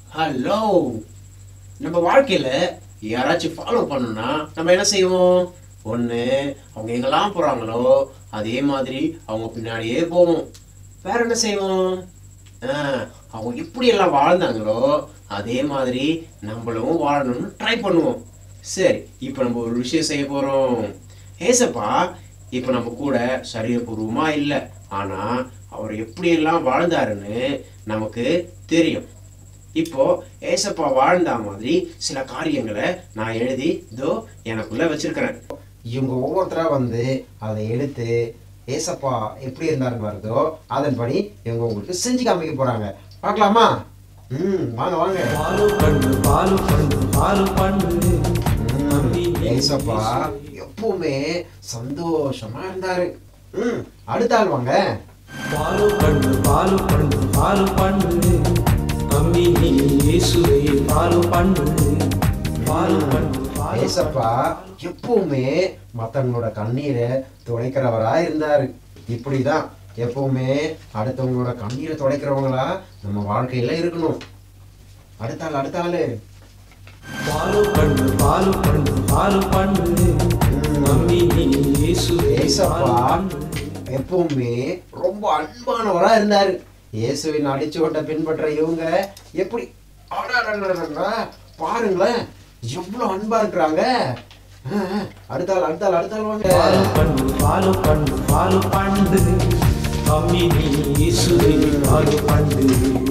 hello நம்ம வாழ்க்கையில யாராச்சும் ஃபாலோ பண்ணணும்னா நம்ம என்ன செய்வோம் ஒண்ணு அவங்க எங்கெல்லாம் போறாங்களோ அதே மாதிரி அவங்க பின்னாடியே போவோம் வேற என்ன செய்வோம் ஆ, அவங்க எப்படி எல்லாம் வாழ்ந்தாங்களோ அதே மாதிரி நம்மளும் வாழணும்னு ட்ரை பண்ணுவோம் சரி இப்போ நம்ம ஒரு விஷயம் செய்ய போறோம் ஏசப்பா இப்போ நம்ம கூட சரீரபூர்வமா இல்லை ஆனா அவர் எப்படியெல்லாம் வாழ்ந்தாருன்னு நமக்கு தெரியும் இப்போ ஏசப்பா வாழ்ந்த மாதிரி சில காரியங்களை நான் எழுதி இதோ எனக்குள்ள வச்சிருக்கிறேன் இவங்க ஒவ்வொருத்தரா வந்து அதை எடுத்து ஏசப்பா எப்படி இருந்தாருன்னு வருதோ அதன்படி இவங்க உங்களுக்கு செஞ்சு காமிக்க போறாங்க பார்க்கலாமா ம் வாங்க வாங்க பாலு பண்ணு பாலு பண்ணு பாலு பண்ணு ம், ஏசப்பா எப்பவுமே சந்தோஷமா இருந்தாரு ம் அடுத்த ஆள் வாங்க பாலு பண்ணு பாலு பண்ணு பாலு பண்ணு அம்மி நீ இயேசுவை பாலு பண்ணு பாலு பண்ணு பாலு ஏசப்பா எப்பவுமே மத்தவங்களோட கண்ணீரை துடைக்கிறவரா இருந்தாரு இப்படிதான் எப்பவுமே அடுத்தவங்களோட கண்ணீரை துடைக்கிறவங்களா நம்ம வாழ்க்கையில இருக்கணும் அடுத்த ஆள் அடுத்த ஆளு பாலு பண்ணு பாலு பண்ணு பாலு பண்ணு அம்மி நீ இயேசுவை ஏசப்பா பாலு பண்ணு எப்பவுமே ரொம்ப அன்பானவரா இருந்தாரு இயேசுவின் அடிச்சுவட்டை பின்பற்ற இவங்க எப்படி அடடடடடடா, பாருங்களேன் எவ்வளவு அன்பா இருக்கிறாங்க ஆ, ஆ, அடுத்த ஆள் அடுத்த ஆள் அடுத்த ஆள் வாங்க பாலு பண்ணு பாலு பண்ணு பாலு பண்ணு அம்மி நீ இயேசுவை பாலு பண்ணு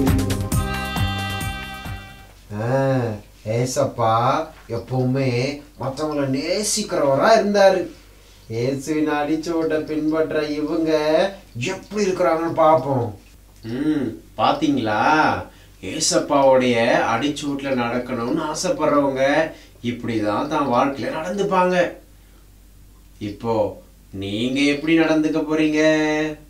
ஆ, ஏசப்பா எப்பவுமே மற்றவங்கள நேசிக்கிறவரா இருந்தாரு இயேசுவின் அடிச்சுவட்டை பின்பற்ற இவங்க எப்படி இருக்கிறாங்கன்னு பார்ப்போம் ம் பாத்தீங்களா ஏசப்பாவுடைய அடிச்சூட்ல நடக்கணும்னு ஆசைப்படுறவங்க இப்படிதான் தான் வாழ்க்கையில நடந்துப்பாங்க இப்போ நீங்க எப்படி நடந்துக்க போறீங்க